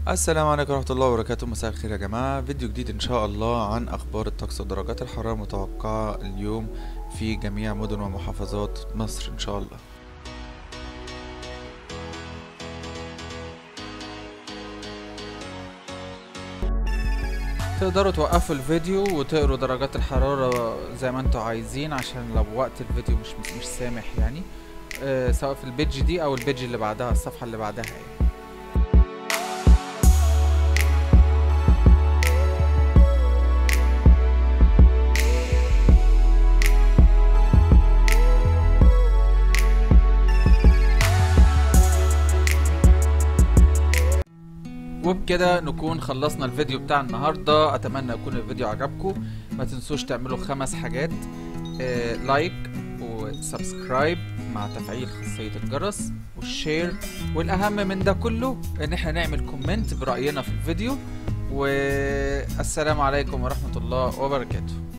السلام عليكم ورحمة الله وبركاته مساء الخير يا جماعة فيديو جديد إن شاء الله عن أخبار الطقس ودرجات الحرارة المتوقعة اليوم في جميع مدن ومحافظات مصر إن شاء الله تقدروا توقفوا الفيديو وتقروا درجات الحرارة زي ما انتوا عايزين عشان لو وقت الفيديو مش مش سامح يعني أه سواء في البيج دي او البيج اللي بعدها الصفحة اللي بعدها يعني وبكده نكون خلصنا الفيديو بتاع النهارده اتمنى يكون الفيديو عجبكم ما تنسوش تعملوا خمس حاجات آه لايك وسبسكرايب مع تفعيل خاصية الجرس والشير والاهم من ده كله ان احنا نعمل كومنت برأينا في الفيديو والسلام عليكم ورحمة الله وبركاته